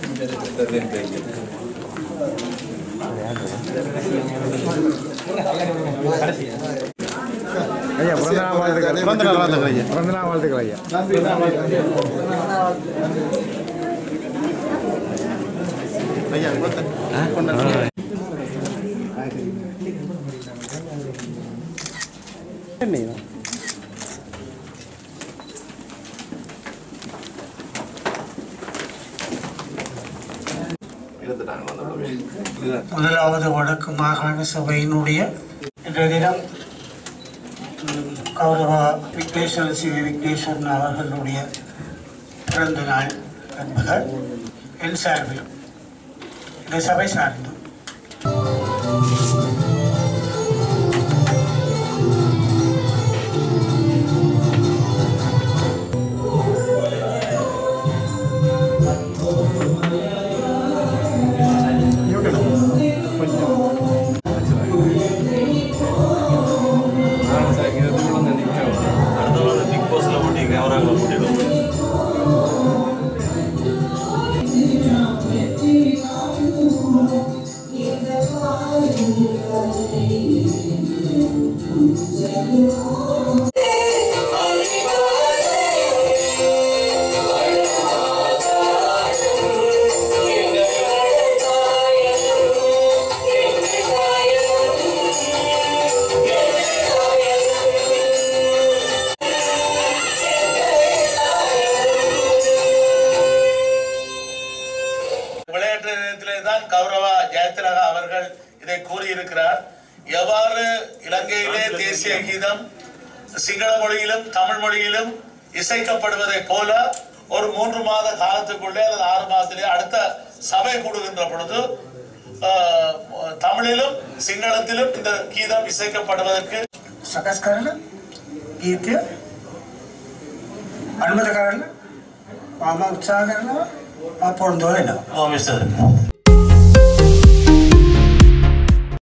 ஐயா பிறந்த நாள் வாழ்த்துக்கள் பிறந்த நாள் வாழ்த்துக்கள் ஐயா. பிறந்த நாள் வாழ்த்துக்கள் ஐயா ஐயா கொடுத்தேன் முதலாவது வடக்கு மாகாண சபையினுடைய இன்றைய தினம் ம், கௌரவ விக்னேஸ்வரன் சி விக்னேஸ்வரன் அவர்களுடைய பிறந்த நாள் என்பதால் என் சார்பிலும் இந்த சபை சார்ந்தும் பிக் பாஸ்ல போட்டி கேமராங்களை போட்டிடும் விளையாட்டு நிலையத்திலே தான் கௌரவா ஜெயதிலகா அவர்கள் இதை கூறியிருக்கிறார் எவ்வாறு இலங்கையிலே தேசிய கீதம் சிங்கள மொழியிலும் தமிழ் மொழியிலும் இசைக்கப்படுவதை போல ஒரு மூன்று மாத காலத்துக்குள்ளே அல்லது ஆறு மாதத்திலே அடுத்த சபை கூடுகின்ற பொழுது ஆஹ், தமிழிலும் சிங்களத்திலும் இந்த கீதம் இசைக்கப்படுவதற்கு සකස් කරන ගීතය අනුමත කරන්න මම උත්සාහ කරනවා මම පොරොන්දු වෙනවා ஓ, மிஸ்டர்